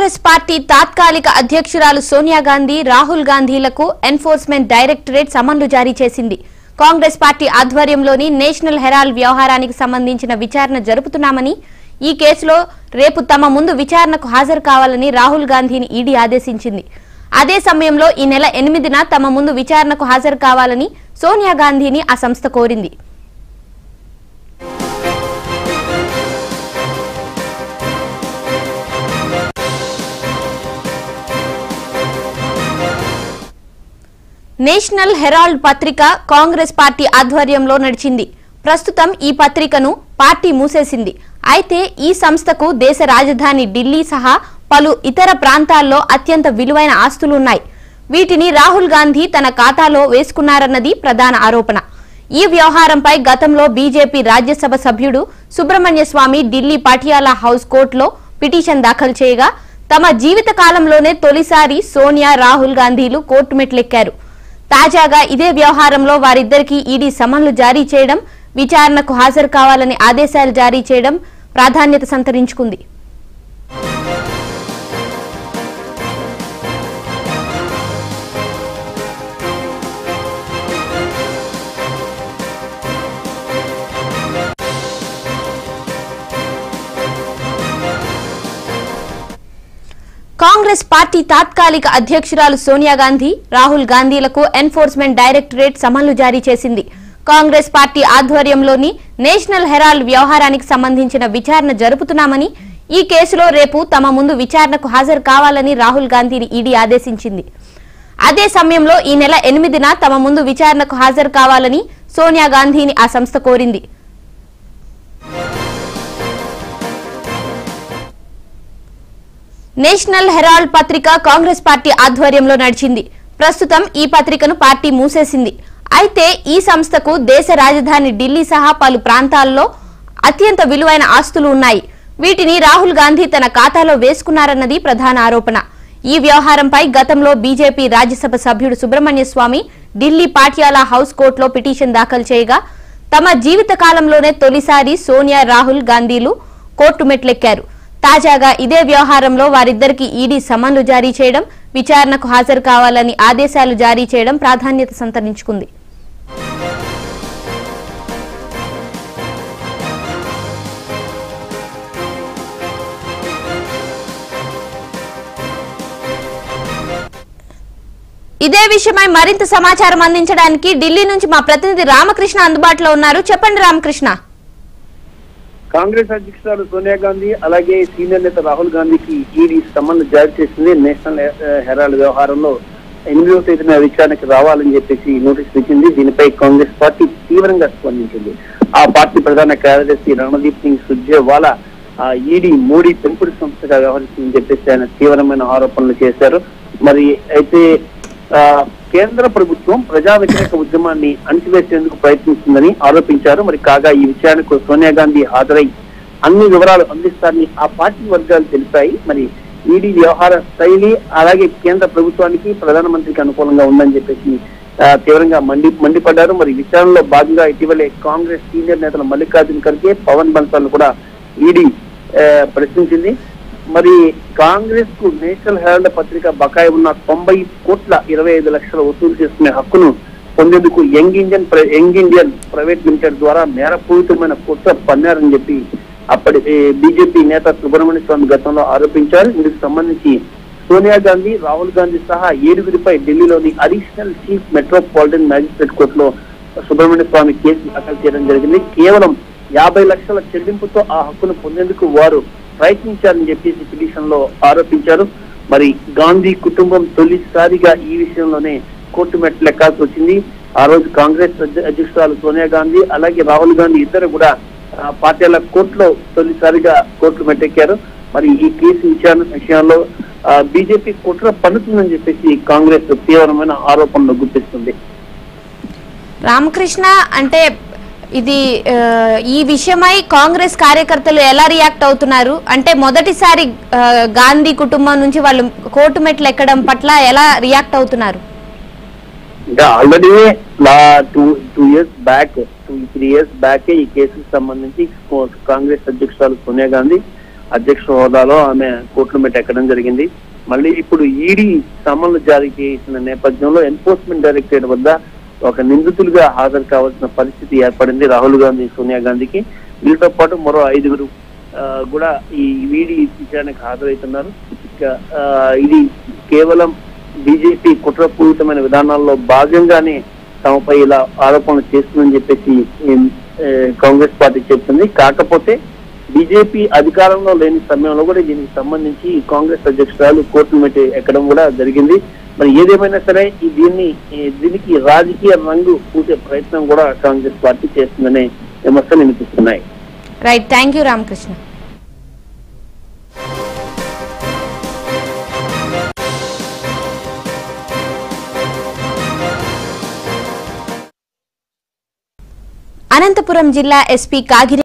Congress party తాత్కాలిక అధ్యక్షురాలు సోనియా గాంధీ రాహుల్ గాంధీలకు ఎన్ఫోర్స్మెంట్ డైరెక్టరేట్ సమన్లు జారీ చేసింది కాంగ్రెస్ పార్టీ ఆధ్వర్యంలోని నేషనల్ హెరాల్డ్ వ్యవహారానికి సంబంధించిన విచారణ జరుపుతున్నామని ఈ కేసులో రేపు తమ ముందు విచారణకు హాజరు కావాలని రాహుల్ గాంధీని ఈడీ ఆదేశించింది అదే సమయంలో ఈ నెల ఎనిమిదిన తమ ముందు విచారణకు హాజరు కావాలని సోనియా గాంధీని ఆ సంస్థ కోరింది నేషనల్ హెరాల్డ్ పత్రిక కాంగ్రెస్ పార్టీ ఆధ్వర్యంలో నడిచింది ప్రస్తుతం ఈ పత్రికను పార్టీ మూసేసింది అయితే ఈ సంస్థకు దేశ రాజధాని ఢిల్లీ సహా పలు ఇతర ప్రాంతాల్లో అత్యంత విలువైన ఆస్తులున్నాయి వీటిని రాహుల్ గాంధీ తన ఖాతాలో వేసుకున్నారన్నది ప్రధాన ఆరోపణ ఈ వ్యవహారంపై గతంలో బీజేపీ రాజ్యసభ సభ్యుడు సుబ్రహ్మణ్య స్వామి ఢిల్లీ పటియాలా హౌస్ కోర్టులో పిటిషన్ దాఖలు చేయగా తమ జీవిత కాలంలోనే తొలిసారి సోనియా రాహుల్ గాంధీలు కోర్టు మెట్లెక్కారు తాజాగా ఇదే వ్యవహారంలో వారిద్దరికీ ఈడీ సమన్లు జారీ చేయడం విచారణకు హాజరు కావాలని ఆదేశాలు జారీ చేయడం ప్రాధాన్యత సంతరించుకుంది కాంగ్రెస్ పార్టీ తాత్కాలిక అధ్యక్షురాలు సోనియా గాంధీ రాహుల్ గాంధీలకు ఎన్ఫోర్స్మెంట్ డైరెక్టరేట్ సమన్లు జారీ చేసింది కాంగ్రెస్ పార్టీ ఆధ్వర్యంలోని నేషనల్ హెరాల్డ్ వ్యవహారానికి సంబంధించిన విచారణ జరుపుతున్నామని ఈ కేసులో రేపు తమ ముందు విచారణకు హాజరు కావాలని రాహుల్ గాంధీని ఈడీ ఆదేశించింది అదే సమయంలో ఈ నెల ఎనిమిదిన తమ ముందు విచారణకు హాజరు కావాలని సోనియా గాంధీని ఆ సంస్థ కోరింది నేషనల్ హెరాల్డ్ పత్రిక కాంగ్రెస్ పార్టీ ఆధ్వర్యంలో నడిచింది ప్రస్తుతం ఈ పత్రికను పార్టీ మూసేసింది అయితే ఈ సంస్థకు దేశ రాజధాని ఢిల్లీ సహా పలు ప్రాంతాల్లో అత్యంత విలువైన ఆస్తులు ఉన్నాయి వీటిని రాహుల్ గాంధీ తన ఖాతాలో వేసుకున్నారన్నది ప్రధాన ఆరోపణ ఈ వ్యవహారంపై గతంలో బీజేపీ రాజ్యసభ సభ్యుడు సుబ్రహ్మణ్య స్వామి ఢిల్లీ పాటియాలా హౌస్ కోర్టులో పిటిషన్ దాఖలు చేయగా తమ జీవిత కాలంలోనే తొలిసారి సోనియా రాహుల్ గాంధీలు కోర్టు మెట్లెక్కారు తాజాగా ఇదే వ్యవహారంలో వారిద్దరికి ఈడీ సమన్లు జారీ చేయడం విచారణకు హాజరు కావాలని ఆదేశాలు జారీ చేయడం ప్రాధాన్యత సంతరించుకుంది ఇదే విషయమై మరింత సమాచారం అందించడానికి ఢిల్లీ నుంచి మా ప్రతినిధి రామకృష్ణ అందుబాటులో ఉన్నారు చెప్పండి రామకృష్ణ కాంగ్రెస్ అధ్యక్షురాలు సోనియా గాంధీ అలాగే సీనియర్ నేత రాహుల్ గాంధీకి ఈడీ సమన్లు జారీ చేసింది నేషనల్ హె- హెరాల్డ్ వ్యవహారంలో ఎనిమిదవ తేదీన విచారణకు రావాలని చెప్పేసి నోటీస్ ఇచ్చింది దీనిపై కాంగ్రెస్ పార్టీ తీవ్రంగా స్పందించింది ఆ పార్టీ ప్రధాన కార్యదర్శి రణదీప్ సింగ్ సుర్జేవాలా ఆ ఈడీ మోడీ పెంపుడు సంస్థగా వ్యవహరిస్తుందని చెప్పేసి ఆయన తీవ్రమైన ఆరోపణలు చేశారు మరి అయితే ఆ, కేంద్ర ప్రభుత్వం ప్రజా వ్యతిరేక ఉద్యమాన్ని అణిచివేసేందుకు ప్రయత్నిస్తుందని ఆరోపించారు మరి కాగా ఈ విషయానికి సోనియా గాంధీ హాజరై అన్ని వివరాలు అందిస్తారని ఆ పార్టీ వర్గాలు తెలిపాయి మరి ఈడీ వ్యవహార శైలి అలాగే కేంద్ర ప్రభుత్వానికి ప్రధానమంత్రికి అనుకూలంగా ఉందని చెప్పేసి ఆ, తీవ్రంగా మండి మండిపడ్డారు మరి విచారణలో భాగంగా ఇటీవలే కాంగ్రెస్ సీనియర్ నేతలు మల్లికార్జున్ ఖర్గే పవన్ బన్సాల్ కూడా ఈడీ ఆ, ప్రశ్నించింది మరి కాంగ్రెస్ కు నేషనల్ హెరాల్డ్ పత్రిక బకాయి ఉన్న తొంభై కోట్ల ఇరవై ఐదు లక్షల వసూలు చేసుకునే హక్కును పొందేందుకు యంగ్ ఇండియన్ ప్ర- యంగ్ ఇండియన్ ప్రైవేట్ లిమిటెడ్ ద్వారా నేరపూరితమైన కుట్ర పన్నారని చెప్పి అప్పటి బీజేపీ నేత సుబ్రహ్మణ్య స్వామి గతంలో ఆరోపించారు ఇందుకు సంబంధించి సోనియా గాంధీ రాహుల్ గాంధీ సహా ఏడుగురిపై ఢిల్లీలోని అడిషనల్ చీఫ్ మెట్రోపాలిటన్ మ్యాజిస్ట్రేట్ కోర్టులో సుబ్రహ్మణ్య స్వామి కేసు దాఖలు చేయడం జరిగింది కేవలం యాభై లక్షల చెల్లింపుతో ఆ హక్కును పొందేందుకు వారు ప్రయత్నించారని చెప్పేసి పిటిషన్ లో ఆరోపించారు మరి గాంధీ కుటుంబం తొలిసారిగా ఈ విషయంలోనే కోర్టు మెట్లు ఎక్కాల్సి వచ్చింది ఆ రోజు కాంగ్రెస్ అధ్య- అధ్యక్షురాలు సోనియా గాంధీ అలాగే రాహుల్ గాంధీ ఇద్దరు కూడా ఆ, పార్టీల కోర్టులో తొలిసారిగా కోర్టులు మెట్టెక్కారు మరి ఈ కేసు విచారణ విషయంలో బీజేపీ కుట్ర పన్నుతుందని చెప్పేసి కాంగ్రెస్ తీవ్రమైన ఆరోపణలు గుర్తిస్తుంది రామకృష్ణ అంటే ఇది ఆ, ఈ విషయమై కాంగ్రెస్ కార్యకర్తలు ఎలా రియాక్ట్ అవుతున్నారు అంటే మొదటిసారి ఆ, గాంధీ కుటుంబం నుంచి వాళ్ళు కోర్టు మెట్లు ఎక్కడం పట్ల ఎలా రియాక్ట్ అవుతున్నారు ఇంకా ఆల్రెడీ లా two two years back two three years back ఈ కేసుకు సంబంధించి కో- కాంగ్రెస్ అధ్యక్షురాలు సోనియా గాంధీ అధ్యక్ష హోదాలో ఆమె కోర్టులో మెట్టి ఎక్కడం జరిగింది మళ్ళీ ఇప్పుడు ఈడీ సమన్లు జారీ చేసిన నేపథ్యంలో ఎన్ఫోర్స్మెంట్ డైరెక్టరేట్ వద్ద ఒక నిందితులుగా హాజరు కావాల్సిన పరిస్థితి ఏర్పడింది రాహుల్ గాంధీ సోనియా గాంధీకి వీళ్ళతో పాటు మరో ఐదుగురు ఆ, కూడా ఈ ఈడీ విచారణకు హాజరవుతున్నారు ఇక ఆ, ఇది కేవలం బీజేపీ కుట్రపూరితమైన విధానాల్లో భాగంగానే తమపై ఇలా ఆరోపణలు చేస్తుందని చెప్పేసి ఏం, ఏ, కాంగ్రెస్ పార్టీ చెప్తుంది కాకపోతే బీజేపీ అధికారంలో లేని సమయంలో కూడా దీనికి సంబంధించి కాంగ్రెస్ అధ్యక్షురాలు కోర్టు మెట్టి ఎక్కడం కూడా జరిగింది మరి ఏదేమైనా సరే ఈ దీన్ని ఈ దీనికి రాజకీయ రంగు పూసే ప్రయత్నం కూడా కాంగ్రెస్ పార్టీ చేస్తుందనే విమర్శలు వినిపిస్తున్నాయి right thank you Ramakrishna Anantapur జిల్లా ఎస్పీ కాగిరి